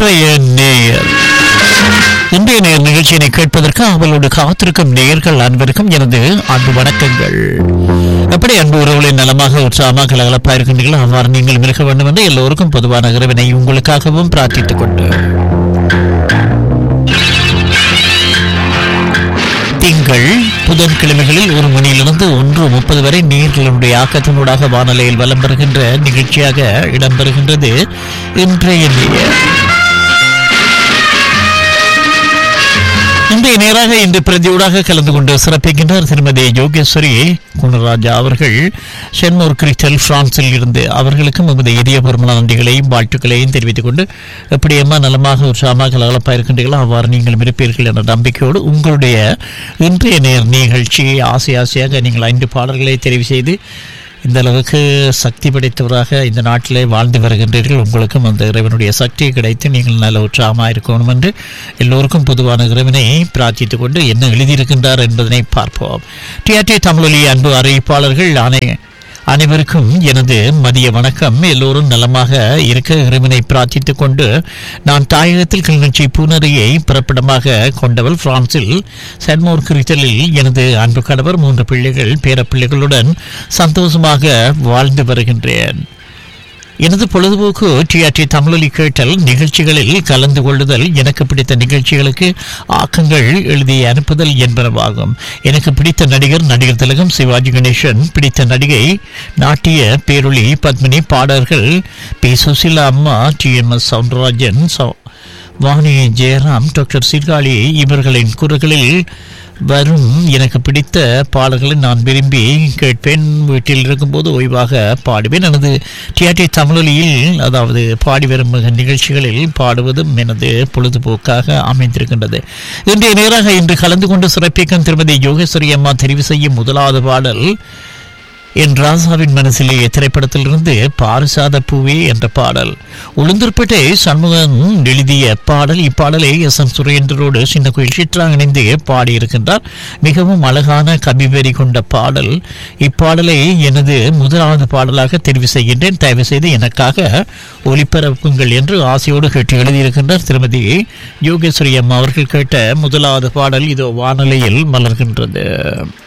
இன்றைய நேயர் இன்றைய நேர் நிகழ்ச்சியினை கேட்பதற்கு அவளோடு காத்திருக்கும் நேயர்கள் அன்பருக்கும் எனது அன்பு வணக்கங்கள் எப்படி அன்பு உறவுகளை நலமாக உற்சாகமாக கலகலப்பாக இருக்கின்றீர்கள் அவ்வாறு நீங்கள் இருக்க வேண்டும் என்று எல்லோருக்கும் பொதுவான இறைவனை உங்களுக்காகவும் பிரார்த்தித்துக் கொண்டு திங்கள் புதன்கிழமைகளில் ஒரு மணியிலிருந்து ஒன்று முப்பது வரை நீர்களுடைய ஆக்கத்தினூடாக வானொலியில் வலம் பெறுகின்ற நிகழ்ச்சியாக இடம்பெறுகின்றது இன்றைய நேயர் இன்றைய நேராக இன்று பிரதியூடாக கலந்து கொண்டு சிறப்பிக்கின்றார் திருமதி யோகேஸ்வரி குணராஜா அவர்கள் சென்மோர் கிறிஸ்டல் பிரான்சில் இருந்து அவர்களுக்கும் எமது இதயபூர்வமான நன்றிகளையும் வாழ்த்துக்களையும் தெரிவித்துக் கொண்டு எப்படியம்மா நலமாக உற்சாகமாக கலகலப்பாக இருக்கின்றீர்களோ அவ்வாறு நீங்கள் இருப்பீர்கள் என்ற நம்பிக்கையோடு உங்களுடைய இன்றைய நேர் நிகழ்ச்சியை ஆசை ஆசையாக நீங்கள் ஐந்து பாடல்களை தெரிவு செய்து இந்த அளவுக்கு சக்தி படைத்தவராக இந்த நாட்டிலே வாழ்ந்து வருகின்றீர்கள் உங்களுக்கும் அந்த இறைவனுடைய சக்தி கிடைத்து நீங்கள் நல்ல உற்சாகமாக இருக்கணும் என்று எல்லோருக்கும் பொதுவான இறைவனை பிரார்த்தித்துக் கொண்டு என்ன எழுதியிருக்கின்றார் என்பதனை பார்ப்போம் டிஆர்டி தமிழொலி அன்பு அறிவிப்பாளர்கள் அனை அனைவருக்கும் எனது மதிய வணக்கம் எல்லோரும் நலமாக இருக்க இறைவனை பிரார்த்தித்துக் கொண்டு நான் தாயகத்தில் கிளிநொச்சி பூனரியை பிறப்பிடமாக கொண்டவள் பிரான்சில் சென்மோர் கிரித்தலில் எனது அன்பு கணவர் மூன்று பிள்ளைகள் பேரப்பிள்ளைகளுடன் சந்தோஷமாக வாழ்ந்து வருகின்றேன் எனது பொழுதுபோக்கு டிஆர்டி தமிழொலி கேட்டல் நிகழ்ச்சிகளில் கலந்து கொள்ளுதல் எனக்கு பிடித்த நிகழ்ச்சிகளுக்கு ஆக்கங்கள் எழுதி அனுப்புதல் என்பனவாகும் எனக்கு பிடித்த நடிகர் நடிகர் திலகம் சிவாஜி கணேசன் பிடித்த நடிகை நாட்டிய பேரொளி பத்மினி பாடல்கள் பி சுசிலா அம்மா டி எம் எஸ் சவுந்தரராஜன் சௌ- வாணி ஜெயராம் டாக்டர் சீர்காழி இவர்களின் குரல்களில் வரும் எனக்கு பிடித்த பாடல்களை நான் விரும்பி கேட்பேன் வீட்டில் இருக்கும்போது ஓய்வாக பாடுவேன் எனது டிஆர்டி தமிழொலியில் அதாவது பாடி வரும் நிகழ்ச்சிகளில் பாடுவதும் எனது பொழுதுபோக்காக அமைந்திருக்கின்றது இன்றைய நேராக இன்று கலந்து கொண்டு சிறப்பிக்கும் திருமதி யோகேஸ்வரி அம்மா தெரிவு செய்யும் முதலாவது பாடல் என் ராசாவின் மனசிலே திரைப்படத்திலிருந்து பாரிசாத பூவே என்ற பாடல் உளுந்தூர்பேட்டை சண்முகன் எழுதிய பாடல் இப்பாடலை எஸ் எம் சுரேந்திரோடு சின்ன கோயில் சித்ரா இணைந்து பாடியிருக்கின்றார் மிகவும் அழகான கவிவரி கொண்ட பாடல் இப்பாடலை எனது முதலாவது பாடலாக தெரிவு செய்கின்றேன் தயவு செய்து எனக்காக ஒளிபரப்புங்கள் என்று ஆசையோடு கேட்டு எழுதியிருக்கின்றார் திருமதி யோகேஸ்வரி அம்மா அவர்கள் கேட்ட முதலாவது பாடல் இதோ வானொலியில் மலர்கின்றது